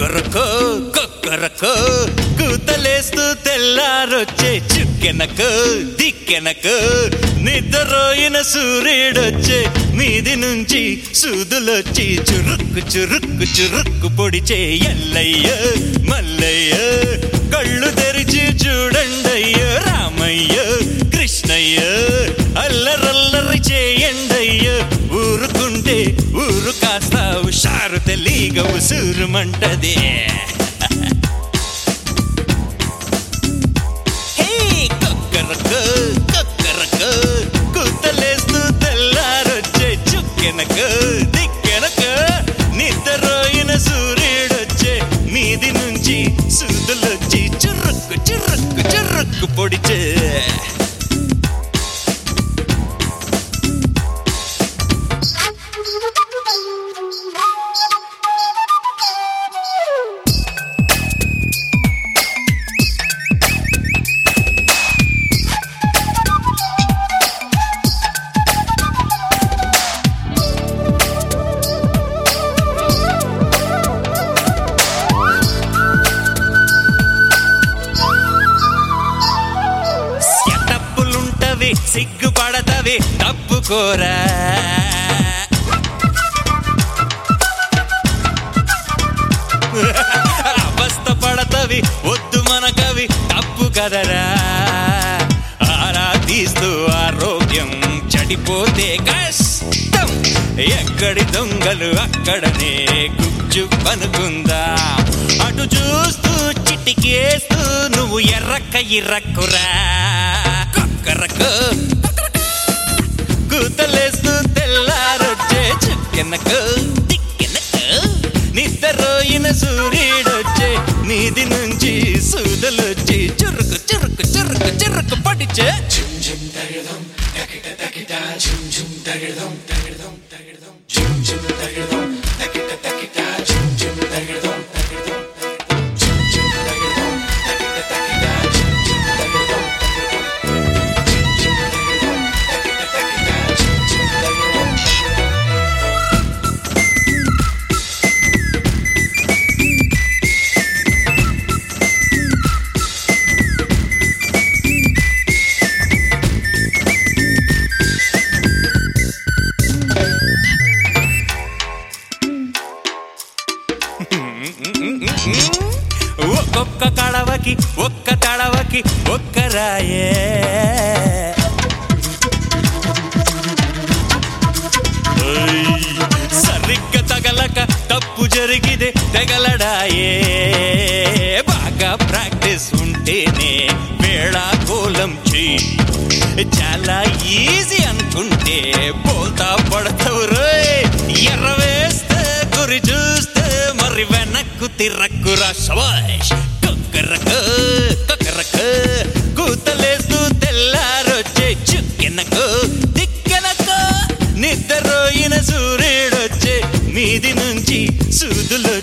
కొక్కరకో కొక్కరకో కూతలేస్తూ తెల్లారొచ్చే చుక్కెనకో దిక్కెనకో నిద్రపోయిన సూర్యుడొచ్చే మీది నుంచి సూదులొచ్చి చురుక్కు చురుక్కు చురుక్కు పొడిచే ఎల్లయ్య మల్లయ్య కళ్ళు తెరిచి చూడండయ్య రామయ్య కృష్ణయ్య అల్లరల్లరి చేయండయ్య ఊరుకుంటే ఊరు కాస్త హుషారు తెలీగ ఉసూరుమంటది హే, కొక్కరకో, కొక్కరకో, కూతలేస్తూ తెల్లారొచ్చే చుక్కెనక దిక్కెనక నిద్రపోయిన సూర్యుడొచ్చే మీది నుంచి సూదులొచ్చి చురుక్కు చురుక్కు చురుక్కు పొడిచే తప్పులుంటవి సిగ్గుపడతవి తప్పుకోరా అవస్థ పడతవి వద్దు మనకవి తప్పు కదరా ఆరా తీస్తూ ఆరోగ్యం చెడిపోతే కష్టం ఎక్కడి దొంగలు అక్కడనే గుజ్జు పనుకుందా అటు చూస్తూ చిటికేస్తూ నువ్వు ఎర్రక్క ఇర్రక్కురా కొక్కరకు కూతలేస్తూ తెల్లారొచ్చే చుక్కెనకు దిక్కెనకు నిద్రపోయిన సూర్యుడొచ్చే నీది నుంచి సూదలొచ్చి చురుకు చురుకు చురుకు చురుకు పడిచే ఒక్కొక్క కడవకి ఒక్క తడవకి ఒక్క రాయే ఓయ్, సరిగ్గా తగలక తప్పు జరిగితే తెగలడాయే బాగా ప్రాక్టీస్ ఉంటేనే వేళా కోలం చెయ్యి చాలా ఈజీ అనుకుంటే పోతా పడతావు రోయ్ ఎర్ర వేస్తే గురి చూస్తే మరి వెనక్కు తిరక్కురా శబాష్ కొక్కరకు కొక్కరకు కూతలేస్తూ తెల్లారొచ్చే చుక్కెనకు దిక్కెనకు నిద్రపోయిన సూర్యుడొచ్చే మీది నుంచి సూదులు